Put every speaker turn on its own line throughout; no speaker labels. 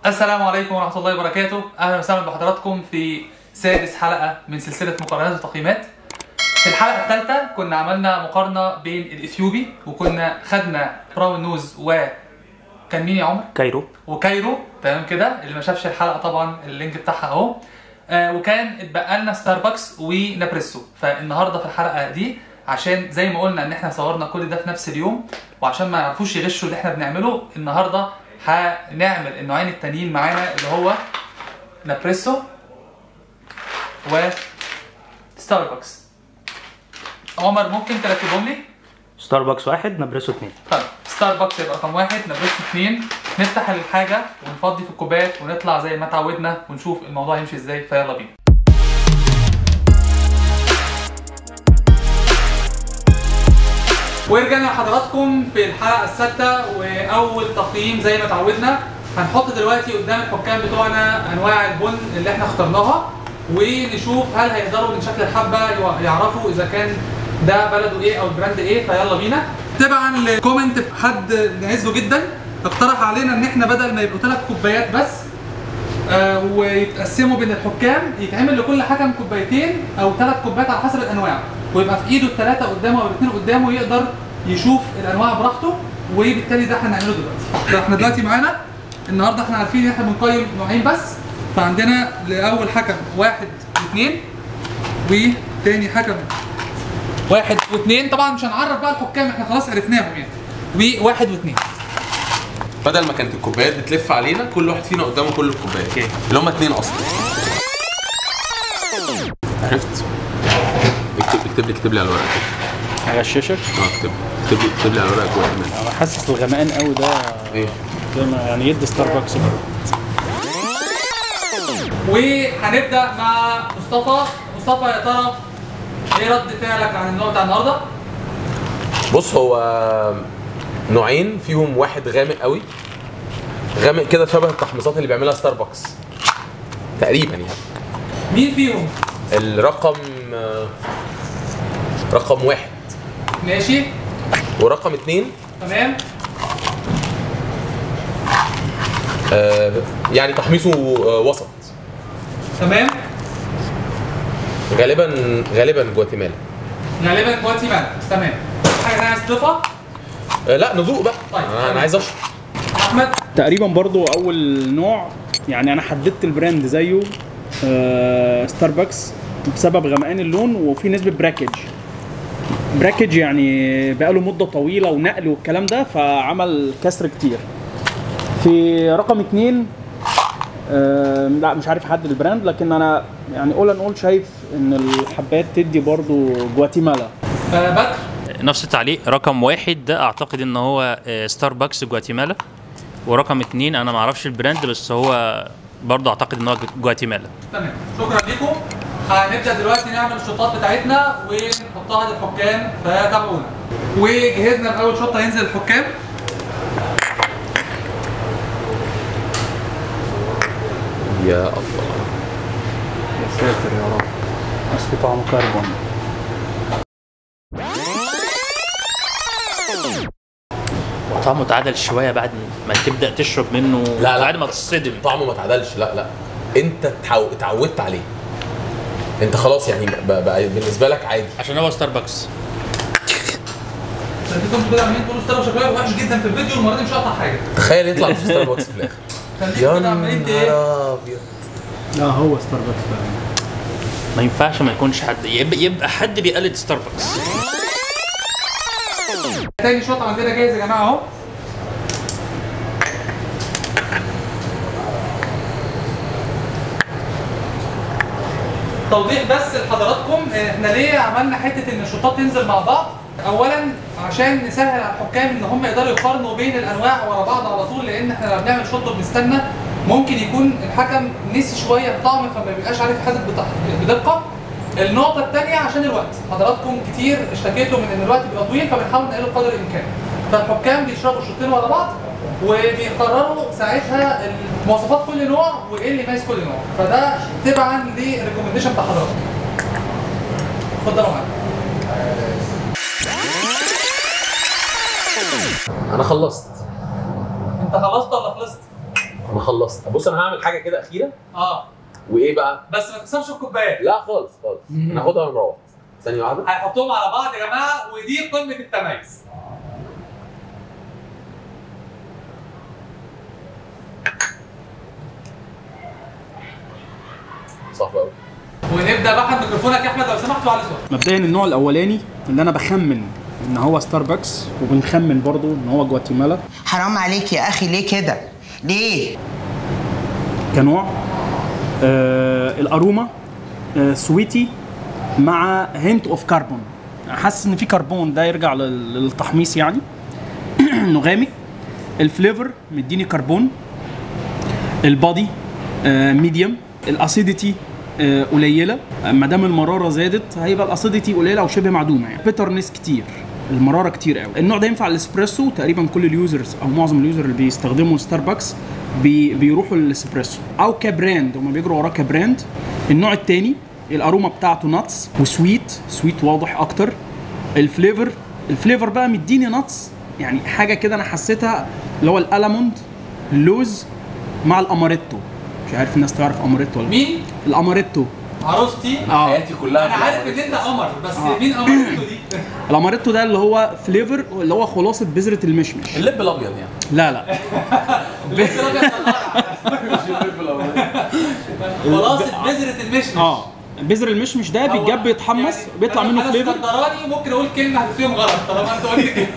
السلام عليكم ورحمة الله وبركاته أهلا وسهلا بحضراتكم في سادس حلقة من سلسلة مقارنات وتقييمات في الحلقة الثالثة كنا عملنا مقارنة بين الإثيوبي وكنا خدنا براون نوز و كان مين يا عمر؟
كايرو
وكايرو تمام كده اللي ما شافش الحلقة طبعا اللينك بتاعها اهو آه وكان اتبقى لنا ستاربكس ونابريسو فالنهارده في الحلقة دي عشان زي ما قلنا ان احنا صورنا كل ده في نفس اليوم وعشان ما يعرفوش يغشوا اللي احنا بنعمله النهارده هنعمل النوعين التانيين معانا اللي هو نابريسو و ستاربكس عمر ممكن ترتبهم لي؟
ستاربكس واحد نبرسو اتنين
طيب ستاربكس يبقى رقم واحد نبريسو اتنين نفتح الحاجة ونفضي في الكوبايات ونطلع زي ما اتعودنا ونشوف الموضوع يمشي ازاي فيلا بينا ورجعنا لحضراتكم في الحلقة السادسة وأول تقييم زي ما اتعودنا هنحط دلوقتي قدام الحكام بتوعنا أنواع البن اللي احنا اخترناها ونشوف هل هيقدروا من شكل الحبة يعرفوا إذا كان ده بلده ايه او البراند ايه فيلا بينا تبعا لكومنت حد نعزه جدا اقترح علينا ان احنا بدل ما يبقوا ثلاث كوبايات بس آه ويتقسموا بين الحكام يتعمل لكل حكم كوبايتين او ثلاث كوبايات على حسب الانواع ويبقى في ايده الثلاثه قدامه او الاثنين قدامه يقدر يشوف الانواع براحته وبالتالي ده هنعمله دلوقتي احنا دلوقتي معانا النهارده احنا عارفين ان احنا بنقيم نوعين بس فعندنا لاول حكم واحد واثنين وتاني حكم واحد واثنين طبعا مش هنعرف بقى الحكام احنا خلاص عرفناهم يعني وواحد واثنين
بدل ما كانت الكوبايات بتلف علينا كل واحد فينا قدامه كل الكوبايات اللي هم اتنين اصلا عرفت اكتب اكتب لي اكتب لي على الورق كده.
هغششك
اه اكتب اكتب لي اكتب لي على الورق جوه كمان
انا حاسس الغمقان قوي ده
ايه
زي ما يعني يدي ستاربكس كده.
وهنبدا مع مصطفى مصطفى يا ترى ايه رد فعلك عن النوع بتاع النهارده؟
بص هو نوعين فيهم واحد غامق قوي غامق كده شبه التحميصات اللي بيعملها ستاربكس تقريبا يعني
مين فيهم؟
الرقم آه، رقم واحد
ماشي
ورقم اتنين
تمام
آه، يعني تحميصه آه، وسط
تمام
غالبا غالبا جواتيمالا
غالبا جواتيمالا تمام حاجه ثانيه عايز تضيفها؟
آه، لا نذوق بقى
طيب.
انا أنا عايز اشرب
احمد
تقريبا برضو اول نوع يعني انا حددت البراند زيه آه ستاربكس بسبب غمقان اللون وفي نسبه براكج براكج يعني بقاله مده طويله ونقل والكلام ده فعمل كسر كتير في رقم اتنين آه لا مش عارف احدد البراند لكن انا يعني اول ان اول شايف ان الحبات تدي برضو جواتيمالا
آه بدر
نفس التعليق رقم واحد ده اعتقد ان هو آه، ستاربكس جواتيمالا ورقم اتنين انا ما اعرفش البراند بس هو برضه اعتقد ان هو جواتيمالا
تمام شكرا لكم هنبدا دلوقتي نعمل الشوطات بتاعتنا ونحطها للحكام فتابعونا وجهزنا باول شوط هينزل الحكام
يا الله
يا ساتر يا رب بس في طعم كربون
طعمه اتعدل شويه بعد ما تبدا تشرب منه
لا، لا.
بعد ما تصدم
طعمه ما اتعدلش لا لا انت اتعو- اتعودت عليه انت خلاص يعني بقى, بقى بالنسبه لك عادي
عشان هو ستاربكس
خليكم كده عمالين تقولوا ستار شكلها وحش جدا في الفيديو المره دي مش هقطع حاجه
تخيل يطلع في ستاربكس في الاخر
خليكم كده عمالين ايه
نهار ابيض
لا هو ستاربكس فعلا
ما ينفعش ما يكونش حد يبقى, يبقى حد بيقلد ستاربكس
تاني شوط عندنا جاهز يا جماعه اهو توضيح بس لحضراتكم احنا ليه عملنا حته ان الشوطات تنزل مع بعض اولا عشان نسهل على الحكام ان هم يقدروا يقارنوا بين الانواع ورا بعض على طول لان احنا لما بنعمل شوط وبنستنى ممكن يكون الحكم نسي شويه الطعم فما بيبقاش عارف يحدد بتح- بدقه النقطة الثانية عشان الوقت، حضراتكم كتير اشتكيتوا من ان الوقت بيبقى طويل فبنحاول نقله قدر الامكان. فالحكام بيشربوا شوطين ورا بعض وبيقرروا ساعتها مواصفات كل نوع وايه اللي يميز كل نوع، فده تبعا للريكومنديشن بتاع حضراتكم. اتفضلوا معانا.
انا خلصت
انت خلصت ولا خلصت؟
انا خلصت بص انا هعمل حاجه كده اخيره
اه
وايه بقى
بس ما تكسرش الكوبايات
لا خالص خالص انا هاخدها ونروح ثانيه واحده
هنحطهم على بعض يا جماعه ودي قمه التميز
صعب قوي
ونبدا بقى ميكروفونك يا احمد لو سمحت وعلى صوت
مبدئيا النوع الاولاني اللي انا بخمن ان هو ستاربكس وبنخمن برضو ان هو جواتيمالا
حرام عليك يا اخي ليه كده ليه
كنوع آه الاروما آه سويتي مع هنت اوف كربون حاسس ان في كربون ده يرجع لل- للتحميص يعني انه غامق الفليفر مديني كربون البادي آه ميديوم الاسيديتي آه قليله ما دام المراره زادت هيبقى الاسيديتي قليله او شبه معدومه يعني بيترنس كتير المراره كتير قوي النوع ده ينفع الاسبريسو تقريبا كل اليوزرز او معظم اليوزر اللي بيستخدموا ستاربكس بي بيروحوا للاسبريسو او كبراند هم بيجروا وراه كبراند النوع الثاني الاروما بتاعته ناتس وسويت سويت واضح اكتر الفليفر الفليفر بقى مديني ناتس يعني حاجه كده انا حسيتها اللي هو الالموند اللوز مع الاماريتو مش عارف الناس تعرف اماريتو ولا لا.
مين؟
الاماريتو
عروستي
اه
حياتي كلها
انا عارف ان انت قمر بس مين قمرته دي؟
الاماريتو ده اللي هو فليفر اللي هو خلاصه بذره المشمش
اللب الابيض يعني
لا لا
لسه الأبيض طلعها.
مش اللب الابيض
خلاصة بذرة المشمش
اه بذر المشمش ده بيتجاب بيتحمص
يعني
بيطلع منه
أنا
فليفر
اسكندراني ممكن اقول كلمه فيهم غلط طالما انت قلت كده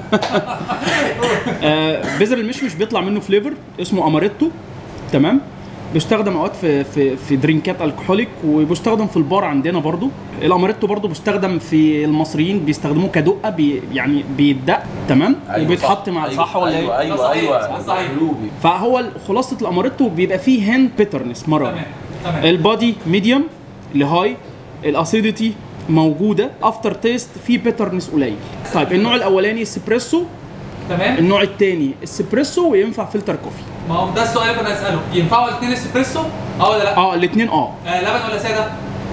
آه بذر المشمش بيطلع منه فليفر اسمه اماريتو تمام بيستخدم اوقات في في في درينكات الكحوليك وبيستخدم في البار عندنا برضو الاماريتو برضو بيستخدم في المصريين بيستخدموه كدقه بي يعني بيدق تمام وبيتحط مع صح ولا
ايوه
ايه
ايوه
صحيح،
ايوه
صحيح.
قلوبي.
فهو خلاصه الاماريتو بيبقى فيه هاند بيترنس مراره
تمام تمام
البادي ميديوم لهاي الاسيديتي موجوده افتر تيست فيه بيترنس قليل طيب النوع الاولاني اسبريسو
تمام
النوع الثاني اسبريسو وينفع فلتر كوفي
ما هو ده السؤال اللي كنا نساله ينفعوا الاثنين اسبريسو اه ولا لا؟
اه الاثنين اه.
آه لبن ولا ساده؟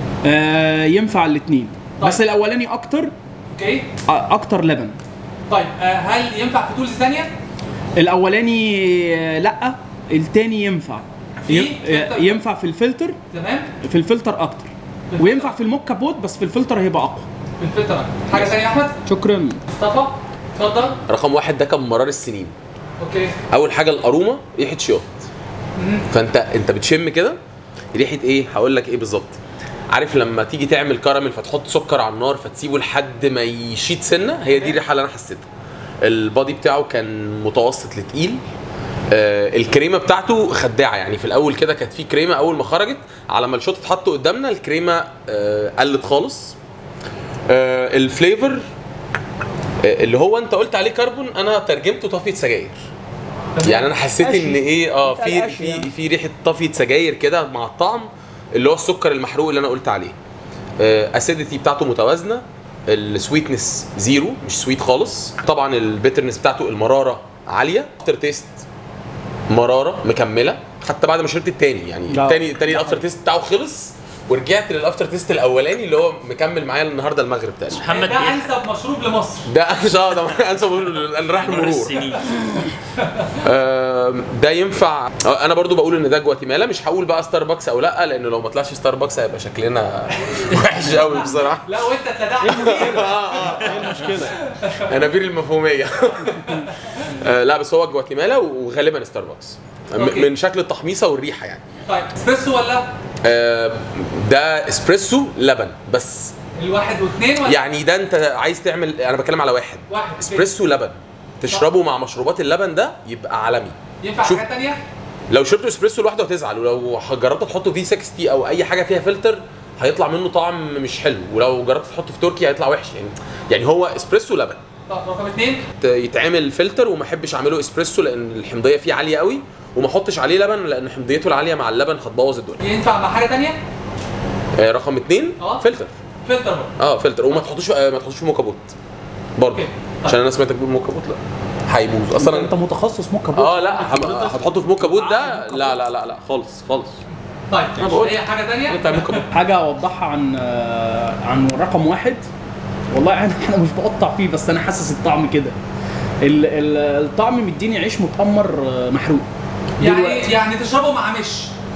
اه ينفع الاثنين
طيب.
بس الاولاني اكتر
اوكي
آه اكتر لبن
طيب آه هل ينفع في تولز ثانيه؟
الاولاني آه لا الثاني ينفع
في
ي-
فلتر؟
آه، ينفع في الفلتر
تمام؟
في الفلتر اكتر
الفلتر.
وينفع في الموكا بوت بس في الفلتر هيبقى اقوى
في الفلتر حاجه ثانيه يا احمد؟
شكرا
مصطفى اتفضل
رقم واحد ده كان مرار السنين
اوكي
اول حاجه الاروما ريحه شياط فانت انت بتشم كده ريحه ايه هقول لك ايه بالظبط عارف لما تيجي تعمل كراميل فتحط سكر على النار فتسيبه لحد ما يشيط سنه هي دي الريحه اللي انا حسيتها البادي بتاعه كان متوسط لتقيل آه الكريمه بتاعته خداعه يعني في الاول كده كانت في كريمه اول ما خرجت على ما الشوط اتحط قدامنا الكريمه آه قلت خالص آه الفليفر آه اللي هو انت قلت عليه كربون انا ترجمته طفيه سجاير يعني انا حسيت ان ايه اه في
قشي
في
يعني.
في ريحه طفيه سجاير كده مع الطعم اللي هو السكر المحروق اللي انا قلت عليه اسيديتي بتاعته متوازنه السويتنس زيرو مش سويت خالص طبعا البيترنس بتاعته المراره عاليه افتر تيست مراره مكمله حتى بعد ما شربت التاني يعني
لا.
التاني التاني الافتر تيست بتاعه خلص ورجعت للافتر تيست الاولاني اللي هو مكمل معايا النهارده المغرب تقريبا
محمد
ده
ايه
انسب مشروب لمصر
ده اه ده انسى انا رايح
مر
المرور
السنين
آم، ده ينفع آه، انا برضو بقول ان ده جواتيمالا مش هقول بقى ستاربكس او لا لان لو ما طلعش ستاربكس هيبقى شكلنا وحش قوي بصراحه
لا وانت اتلدعت كتير
ايه المشكله
انابير المفهوميه آه، لا بس هو جواتيمالا وغالبا ستاربكس م-
أوكي.
من شكل التحميصه والريحه يعني
طيب اسبريسو ولا
آه، ده اسبريسو لبن بس
الواحد واثنين ولا
يعني ده انت عايز تعمل انا بتكلم على واحد
واحد
اسبريسو لبن تشربه مع مشروبات اللبن ده يبقى عالمي
ينفع
شوف.
حاجه ثانيه؟
لو شربت اسبريسو لوحده هتزعل ولو جربت تحطه في 60 او اي حاجه فيها فلتر هيطلع منه طعم مش حلو ولو جربت تحطه في تركي هيطلع وحش يعني يعني هو اسبريسو لبن
طب رقم اثنين
ت- يتعمل فلتر وما احبش اعمله اسبريسو لان الحمضيه فيه عاليه قوي وما احطش عليه لبن لان حمضيته العاليه مع اللبن هتبوظ الدنيا
ينفع مع حاجه ثانيه؟
آه رقم اتنين
اه.
فلتر
فلتر برضه
اه فلتر وما تحطوش آه ما تحطوش في موكا بوت برضه
اوكي.
عشان انا سمعتك بتقول موكا بوت لا هيبوظ اصلا
انت متخصص موكا بوت
اه لا هب- هتحطه في موكا بوت ده لا لا لا لا خالص خالص
طيب
أنا بقول-
اي حاجه ثانيه؟
بتاع موكا بوت
حاجه اوضحها عن آه، عن رقم واحد والله انا انا مش بقطع فيه بس انا حاسس الطعم كده ال- ال- الطعم مديني عيش متأمر آه، محروق
يعني يعني تشربه مع مش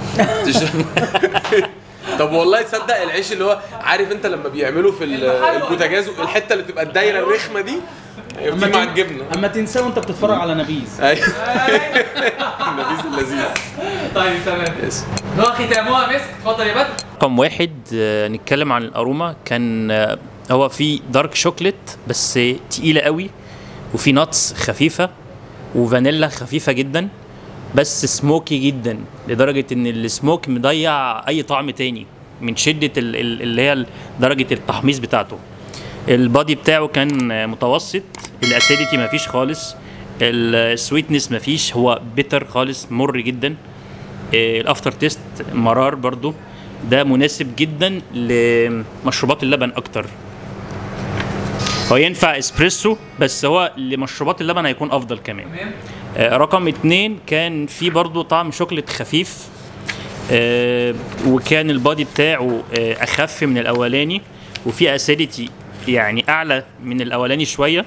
طب والله تصدق العيش اللي هو عارف انت لما بيعملوا في ال-
المحل.
البوتاجاز الحته اللي بتبقى الدايره الرخمه دي دي مع الجبنه
اما تنساه وانت بتتفرج على نبيذ
ايوه النبيذ اللذيذ
طيب تمام
يس.
هو ختامها مسك اتفضل يا بدر
رقم واحد آه، نتكلم عن الاروما كان آه، هو في دارك شوكليت بس تقيله قوي وفي ناتس خفيفه وفانيلا خفيفه جدا بس سموكي جدا لدرجه ان السموك مضيع اي طعم تاني من شده ال- ال- اللي هي درجه التحميص بتاعته البادي بتاعه كان آه، متوسط الاسيديتي مفيش خالص السويتنس مفيش هو بيتر خالص مر جدا آه، الافتر تيست مرار برضو ده مناسب جدا لمشروبات اللبن اكتر هو ينفع اسبريسو بس هو لمشروبات اللبن هيكون افضل كمان
تمام
آه، رقم اتنين كان في برضو طعم شوكليت خفيف آه، وكان البادي بتاعه آه، اخف من الاولاني وفي اسيديتي يعني اعلى من الاولاني شويه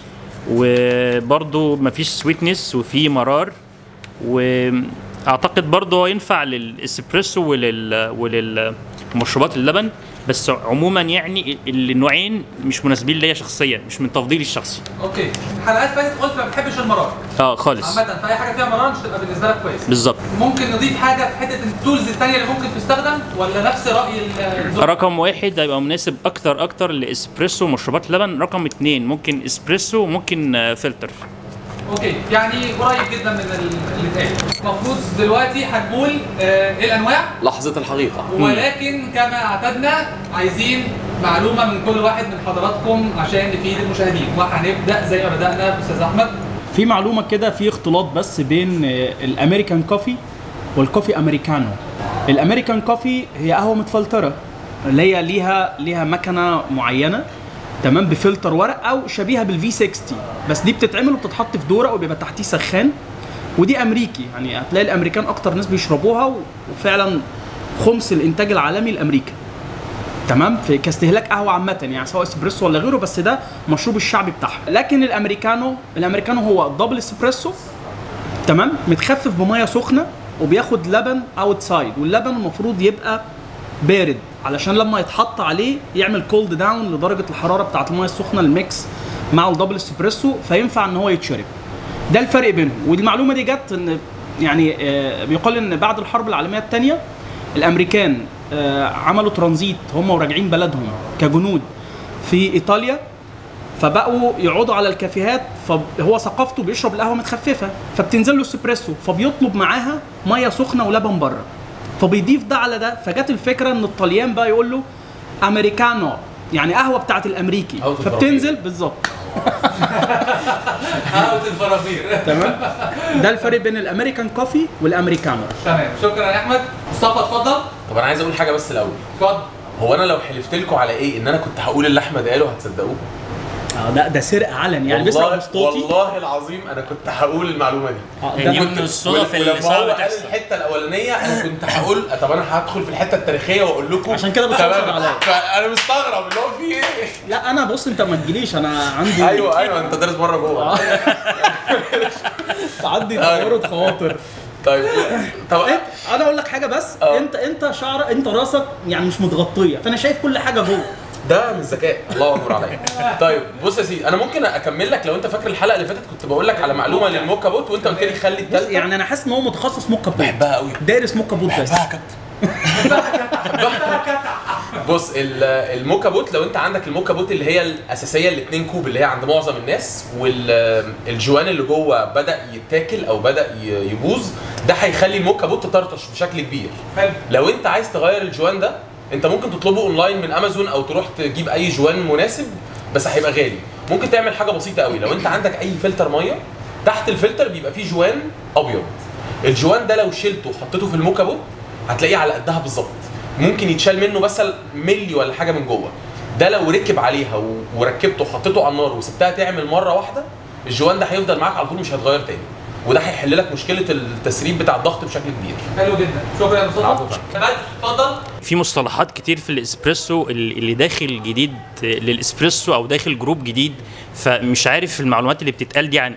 وبرضو مفيش سويتنس وفي مرار واعتقد برضو هو ينفع للاسبريسو ولل وللمشروبات اللبن بس عموما يعني النوعين مش مناسبين ليا شخصيا مش من تفضيلي الشخصي
اوكي حلقات فاتت قلت ما بتحبش المرار
اه خالص
عامة فأي حاجة فيها مرار مش تبقى بالنسبة لك كويس
بالظبط
ممكن نضيف حاجة في حتة التولز التانية اللي ممكن تستخدم ولا نفس رأي ال- الزوج؟
رقم واحد هيبقى مناسب اكتر اكتر لاسبريسو ومشروبات لبن رقم اتنين ممكن اسبريسو وممكن آه، فلتر
اوكي يعني قريب جدا من ال- اللي اتقال المفروض دلوقتي هنقول آه، ايه الانواع
لحظه الحقيقه
ولكن كما اعتدنا عايزين معلومه من كل واحد من حضراتكم عشان نفيد المشاهدين وهنبدا زي ما بدانا باستاذ احمد
في معلومه كده في اختلاط بس بين آه، الامريكان كوفي والكوفي امريكانو الامريكان كوفي هي قهوه متفلتره اللي هي ليها ليها مكنه معينه تمام بفلتر ورق او شبيهه بالفي 60 بس دي بتتعمل وبتتحط في دوره وبيبقى تحتيه سخان ودي امريكي يعني هتلاقي الامريكان اكتر ناس بيشربوها وفعلا خمس الانتاج العالمي الامريكي تمام في كاستهلاك قهوه عامه يعني سواء اسبريسو ولا غيره بس ده مشروب الشعبي بتاعهم لكن الامريكانو الامريكانو هو دبل اسبريسو تمام متخفف بميه سخنه وبياخد لبن اوتسايد واللبن المفروض يبقى بارد علشان لما يتحط عليه يعمل كولد داون لدرجه الحراره بتاعه الميه السخنه الميكس مع الدبل اسبريسو فينفع ان هو يتشرب ده الفرق بينهم والمعلومه دي جت ان يعني آه، بيقال ان بعد الحرب العالميه الثانيه الامريكان آه، عملوا ترانزيت هم وراجعين بلدهم كجنود في ايطاليا فبقوا يقعدوا على الكافيهات فهو ثقافته بيشرب القهوه متخففه فبتنزل له اسبريسو فبيطلب معاها ميه سخنه ولبن بره فبيضيف ده على ده فجت الفكره ان الطليان بقى يقول له امريكانو يعني قهوه بتاعت الامريكي
قهوة الفرافير.
فبتنزل بالظبط
قهوه الفرافير
تمام ده الفرق بين الامريكان كوفي والامريكانو
تمام شكرا يا احمد مصطفى اتفضل
طب انا عايز اقول حاجه بس الاول
اتفضل
هو انا لو حلفت لكم على ايه ان انا كنت هقول اللي احمد قاله هتصدقوه
اه ده ده سرق علن يعني بيسرق
والله
بسطوتي
والله العظيم انا كنت هقول المعلومه دي
آه،
يعني
ده
من الصدف
ول-
اللي
ولما
صعب
هو قال
تحصل
الحته الاولانيه انا كنت هقول طب انا هدخل في الحته التاريخيه واقول لكم
عشان كده بتوصل
تمام.
عليا.
فانا مستغرب اللي هو في ايه
لا انا بص انت ما تجيليش انا عندي
ايوه ايوه انت دارس بره جوه
عندي تورط خواطر
طيب طب
انت انا اقول لك حاجه بس
اه.
انت انت شعر انت راسك يعني مش متغطيه فانا شايف كل حاجه جوه
ده من الذكاء الله اكبر عليك طيب بص يا سيدي انا ممكن اكمل لك لو انت فاكر الحلقه اللي فاتت كنت بقول لك على معلومه للموكا بوت وانت قلت لي خلي
بص
التالتة
يعني انا حاسس ان هو متخصص موكا بوت
بحبها قوي
دارس موكا بوت بس
بحبها يا كابتن بص ال- الموكا بوت لو انت عندك الموكا بوت اللي هي الاساسيه الاتنين كوب اللي هي عند معظم الناس والجوان اللي جوه بدا يتاكل او بدا ي- يبوظ ده هيخلي الموكا بوت تطرطش بشكل كبير
حلو
لو انت عايز تغير الجوان ده انت ممكن تطلبه اونلاين من امازون او تروح تجيب اي جوان مناسب بس هيبقى غالي ممكن تعمل حاجه بسيطه قوي لو انت عندك اي فلتر ميه تحت الفلتر بيبقى فيه جوان ابيض الجوان ده لو شلته وحطيته في الموكا بوت هتلاقيه على قدها بالظبط ممكن يتشال منه بس ملي ولا حاجه من جوه ده لو ركب عليها و- وركبته وحطيته على النار وسبتها تعمل مره واحده الجوان ده هيفضل معاك على طول مش هيتغير تاني وده هيحل لك مشكله التسريب بتاع الضغط بشكل كبير
حلو جدا شكرا يا مصطفى
عفوا.
بدر اتفضل
في مصطلحات كتير في الاسبريسو اللي داخل جديد للاسبريسو او داخل جروب جديد فمش عارف المعلومات اللي بتتقال دي عن ايه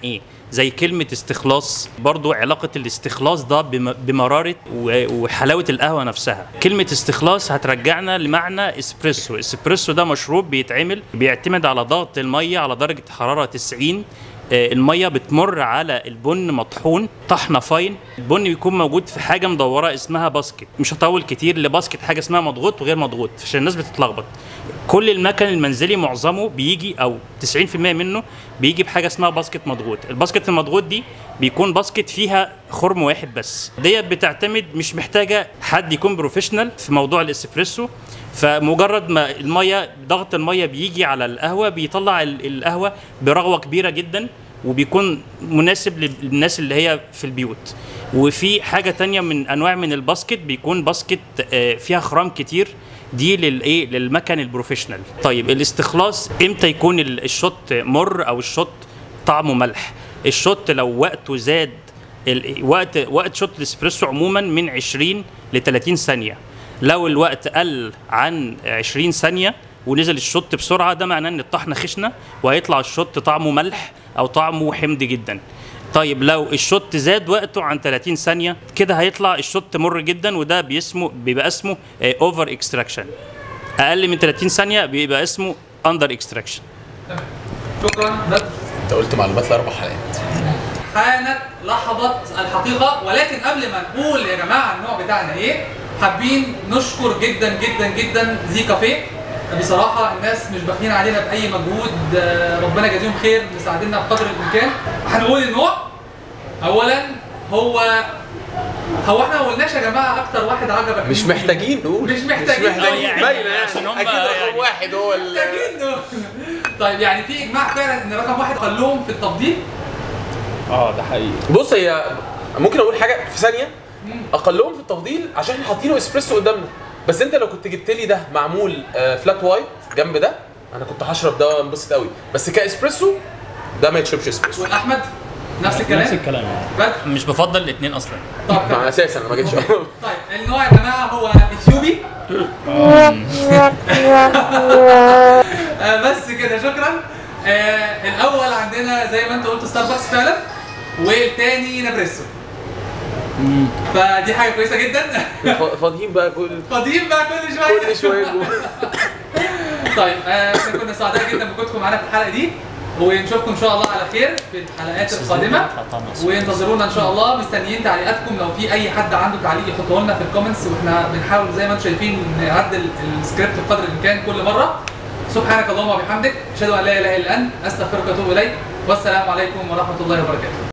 زي كلمة استخلاص برضو علاقة الاستخلاص ده بم- بمرارة و- وحلاوة القهوة نفسها كلمة استخلاص هترجعنا لمعنى اسبريسو اسبريسو ده مشروب بيتعمل بيعتمد على ضغط المية على درجة حرارة 90 آه، الميه بتمر على البن مطحون طحنه فاين البن بيكون موجود في حاجه مدوره اسمها باسكت مش هطول كتير لباسكت حاجه اسمها مضغوط وغير مضغوط عشان الناس بتتلخبط كل المكن المنزلي معظمه بيجي او 90% منه بيجي بحاجه اسمها باسكت مضغوط الباسكت المضغوط دي بيكون باسكت فيها خرم واحد بس ديت بتعتمد مش محتاجه حد يكون بروفيشنال في موضوع الاسبريسو فمجرد ما الميه ضغط الميه بيجي على القهوه بيطلع ال- القهوه برغوه كبيره جدا وبيكون مناسب للناس اللي هي في البيوت وفي حاجه تانية من انواع من الباسكت بيكون باسكت آه، فيها خرام كتير دي للايه للمكن البروفيشنال طيب الاستخلاص امتى يكون ال- الشوت مر او الشوت طعمه ملح الشوت لو وقته زاد ال- وقت وقت شوت الاسبريسو عموما من 20 ل 30 ثانيه لو الوقت قل عن 20 ثانيه ونزل الشوت بسرعه ده معناه ان الطحنه خشنه وهيطلع الشوت طعمه ملح او طعمه حمض جدا طيب لو الشوت زاد وقته عن 30 ثانيه كده هيطلع الشوت مر جدا وده بيسمه بيبقى اسمه اوفر اكستراكشن اقل من 30 ثانيه بيبقى اسمه اندر اكستراكشن
شكرا بدر
انت قلت معلومات لاربع حلقات
حانت لحظة الحقيقة ولكن قبل ما نقول يا جماعة النوع بتاعنا ايه حابين نشكر جدا جدا جدا زي كافيه بصراحة الناس مش باخدين علينا بأي مجهود آه، ربنا يجازيهم خير مساعديننا بقدر الإمكان هنقول النوع أولا هو هو احنا ما قلناش يا جماعة أكتر واحد عجبك
مش
مين؟
محتاجين نقول
مش محتاجين
مش محتاجين
يعني
باينه
عشان هم
اكيد رقم
يعني-
واحد هو ال-
محتاجين نقول. طيب يعني في إجماع فعلا إن رقم واحد خلوهم في التفضيل
اه ده حقيقي
بص هي ممكن اقول حاجه في ثانيه اقلهم في التفضيل عشان احنا حاطينه اسبريسو قدامنا بس انت لو كنت جبت لي ده معمول آه، فلات وايت جنب ده انا كنت هشرب ده وانبسط قوي بس كاسبريسو ده ما يتشربش اسبريسو
والأحمد نفس الكلام
نفس الكلام
بدر
مش بفضل الاثنين اصلا
طب
مع اساسا انا ما جيتش
طيب النوع يا جماعه هو اثيوبي آه بس كده شكرا آه الاول عندنا زي ما انت قلت ستاربكس فعلا والتاني نبريسو فدي حاجه كويسه جدا
ف- فاضيين بقى كل
فاضيين بقى كل شويه
كل شويه جوه.
طيب آه إحنا كنا سعداء جدا بوجودكم معانا في الحلقه دي ونشوفكم ان شاء الله على خير في الحلقات القادمه وانتظرونا ان شاء الله مستنيين تعليقاتكم لو في اي حد عنده تعليق يحطه لنا في الكومنتس واحنا بنحاول زي ما انتم شايفين نعدل السكريبت بقدر الامكان كل مره سبحانك اللهم وبحمدك اشهد ان لا اله الا انت استغفرك واتوب اليك والسلام عليكم ورحمه الله وبركاته